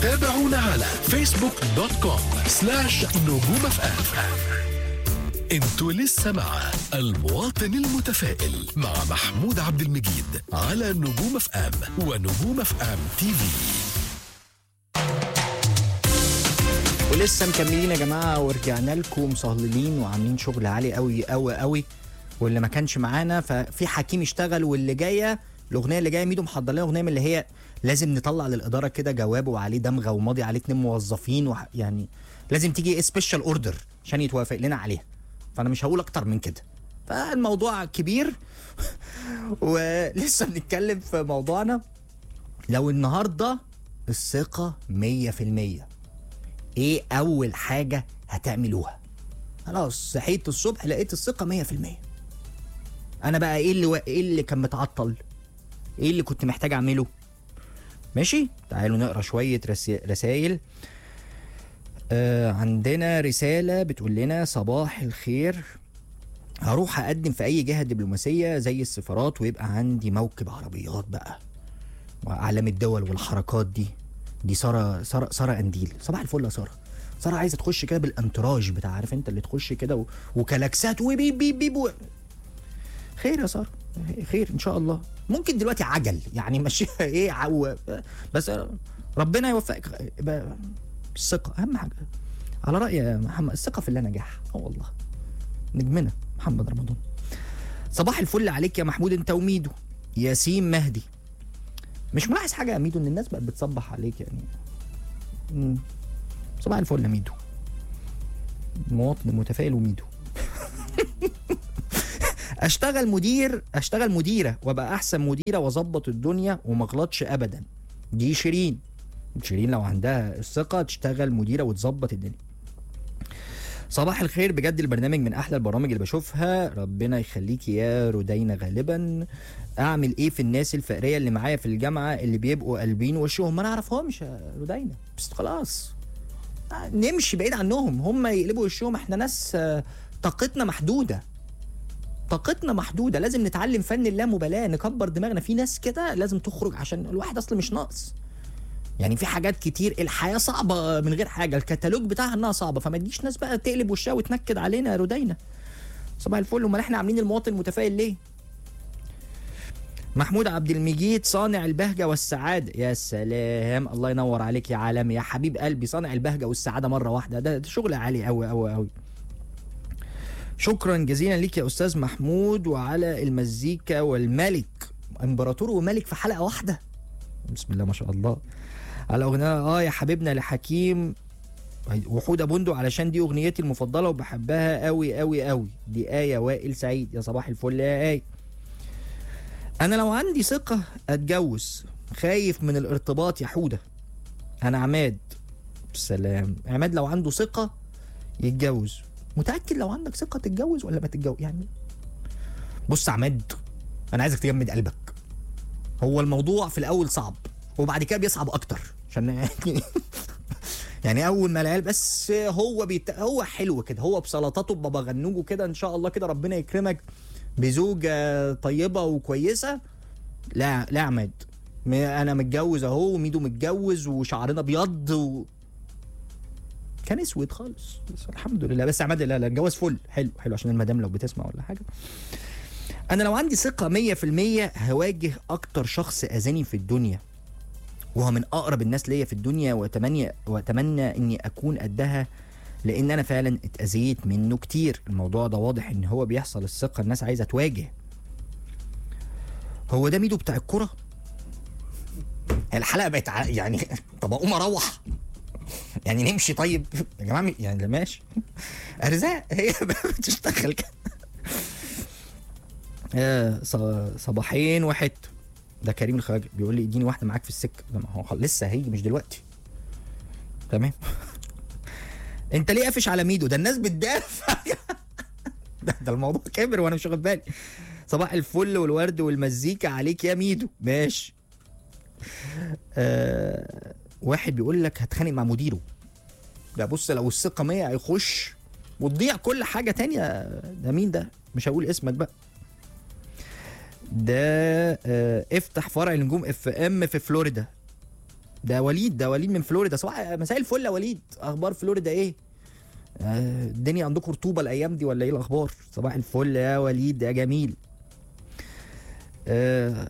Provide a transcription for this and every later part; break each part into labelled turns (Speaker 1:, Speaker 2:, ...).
Speaker 1: تابعونا على فيسبوك دوت كوم سلاش نجوم اف ام انتوا لسه مع المواطن المتفائل مع محمود عبد المجيد على نجوم اف ام ونجوم اف ام تي في
Speaker 2: ولسه مكملين يا جماعه ورجعنا لكم مصهللين وعاملين شغل عالي قوي قوي قوي واللي ما كانش معانا ففي حكيم اشتغل واللي جايه الاغنيه اللي جايه ميدو محضر لنا اغنيه من اللي هي لازم نطلع للاداره كده جواب وعليه دمغه وماضي عليه اتنين موظفين وح... يعني لازم تيجي سبيشال اوردر عشان يتوافق لنا عليها فانا مش هقول اكتر من كده فالموضوع كبير ولسه بنتكلم في موضوعنا لو النهارده الثقه 100% ايه اول حاجه هتعملوها خلاص صحيت الصبح لقيت الثقه 100% انا بقى ايه اللي و... ايه اللي كان متعطل ايه اللي كنت محتاج اعمله ماشي تعالوا نقرا شويه رسي... رسائل آه عندنا رساله بتقول لنا صباح الخير هروح اقدم في اي جهه دبلوماسيه زي السفارات ويبقى عندي موكب عربيات بقى واعلام الدول والحركات دي دي ساره ساره ساره قنديل صباح الفل يا ساره ساره عايزه تخش كده بالانتراج بتاع عارف انت اللي تخش كده و... وكلاكسات وبيب بيب بيب و... خير يا ساره خير ان شاء الله ممكن دلوقتي عجل يعني ماشيها ايه عو... بس ربنا يوفقك ب- الثقه اهم حاجه على راي محمد الثقه في الله نجاح اه والله نجمنا محمد رمضان صباح الفل عليك يا محمود انت وميدو ياسين مهدي مش ملاحظ حاجه يا ميدو ان الناس بقت بتصبح عليك يعني مم. صباح الفل يا ميدو المواطن المتفائل وميدو اشتغل مدير اشتغل مديره وابقى احسن مديره واظبط الدنيا وما اغلطش ابدا دي شيرين شيرين لو عندها الثقه تشتغل مديره وتظبط الدنيا صباح الخير بجد البرنامج من احلى البرامج اللي بشوفها ربنا يخليكي يا رودينا غالبا اعمل ايه في الناس الفقريه اللي معايا في الجامعه اللي بيبقوا قلبين وشهم ما نعرفهمش يا رودينا بس خلاص آه، نمشي بعيد عنهم هم يقلبوا وشهم احنا ناس آه، طاقتنا محدوده طاقتنا محدوده لازم نتعلم فن اللامبالاه نكبر دماغنا في ناس كده لازم تخرج عشان الواحد اصلا مش ناقص يعني في حاجات كتير الحياه صعبه من غير حاجه الكتالوج بتاعها انها صعبه فما تجيش ناس بقى تقلب وشها وتنكد علينا يا رودينا صباح الفل امال احنا عاملين المواطن المتفائل ليه محمود عبد المجيد صانع البهجة والسعادة يا سلام الله ينور عليك يا عالم يا حبيب قلبي صانع البهجة والسعادة مرة واحدة ده, ده شغل عالي قوي قوي قوي شكرا جزيلا ليك يا أستاذ محمود وعلى المزيكا والملك امبراطور وملك في حلقة واحدة بسم الله ما شاء الله على أغنية اه يا حبيبنا لحكيم وحودة بندق علشان دي أغنيتي المفضلة وبحبها قوي قوي قوي دي آية وائل سعيد يا صباح الفل يا آية انا لو عندي ثقه اتجوز خايف من الارتباط يا حوده انا عماد سلام عماد لو عنده ثقه يتجوز متاكد لو عندك ثقه تتجوز ولا ما تتجوز يعني بص يا عماد انا عايزك تجمد قلبك هو الموضوع في الاول صعب وبعد كده بيصعب اكتر عشان يعني اول ما العيال بس هو بيت... هو حلو كده هو بسلطاته ببابا غنوجه كده ان شاء الله كده ربنا يكرمك بزوجة طيبة وكويسة لا لا يا عماد م- انا متجوز اهو وميدو متجوز وشعرنا ابيض و... كان اسود خالص بس الحمد لله بس يا عماد لا لا الجواز فل حلو حلو عشان المدام لو بتسمع ولا حاجه انا لو عندي ثقه 100% هواجه اكتر شخص اذاني في الدنيا وهو من اقرب الناس ليا في الدنيا واتمنى واتمنى اني اكون قدها لان انا فعلا اتاذيت منه كتير الموضوع ده واضح ان هو بيحصل الثقه الناس عايزه تواجه هو ده ميدو بتاع الكرة الحلقه بقت ع- يعني طب اقوم اروح يعني نمشي طيب يا جماعه م- يعني ماشي ارزاق هي بتشتغل كده آه، ص- صباحين وحته ده كريم الخواجه بيقول لي اديني واحده معاك في السكه ده ما هو خل- لسه هيجي مش دلوقتي تمام انت ليه قافش على ميدو ده الناس بتدافع ده, ده الموضوع كبر وانا مش واخد بالي صباح الفل والورد والمزيكا عليك يا ميدو ماشي آه واحد بيقول لك هتخانق مع مديره ده بص لو الثقه 100 هيخش وتضيع كل حاجه تانية ده مين ده مش هقول اسمك بقى ده آه افتح فرع نجوم اف ام في فلوريدا ده وليد ده وليد من فلوريدا صباح مساء الفل يا وليد اخبار فلوريدا ايه آه، الدنيا عندكم رطوبه الايام دي ولا ايه الاخبار صباح الفل يا وليد يا جميل آه،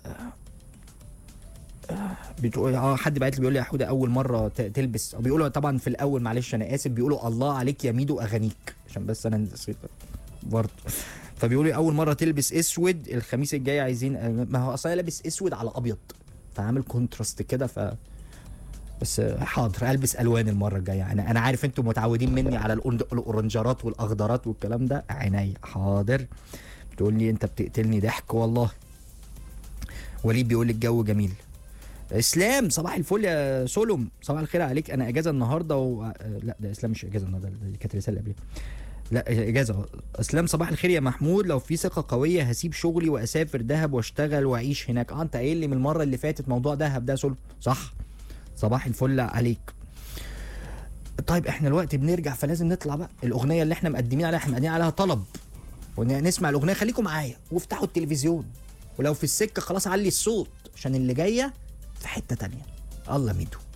Speaker 2: آه، بتقول اه حد بعت لي بيقول لي يا حوده اول مره ت- تلبس بيقولوا طبعا في الاول معلش انا اسف بيقولوا الله عليك يا ميدو اغانيك عشان بس انا نسيت برضه فبيقولوا لي اول مره تلبس اسود الخميس الجاي عايزين ما هو اصلا لابس اسود على ابيض فعامل كونتراست كده ف بس حاضر البس الوان المره الجايه انا انا عارف انتم متعودين مني على الأورن- الاورنجرات والاخضرات والكلام ده عينيا حاضر بتقول لي انت بتقتلني ضحك والله وليد بيقول لي الجو جميل اسلام صباح الفل يا سولم صباح الخير عليك انا اجازه النهارده و... آه، لا ده اسلام مش اجازه النهارده دي كانت الرساله اللي قبلها لا اجازه اسلام صباح الخير يا محمود لو في ثقه قويه هسيب شغلي واسافر دهب واشتغل واعيش هناك اه انت قايل لي من المره اللي فاتت موضوع دهب ده يا سولم صح صباح الفل عليك طيب احنا الوقت بنرجع فلازم نطلع بقى الاغنيه اللي احنا مقدمين عليها احنا مقدمين عليها طلب ونسمع الاغنيه خليكم معايا وافتحوا التلفزيون ولو في السكه خلاص علي الصوت عشان اللي جايه في حته تانية الله ميدو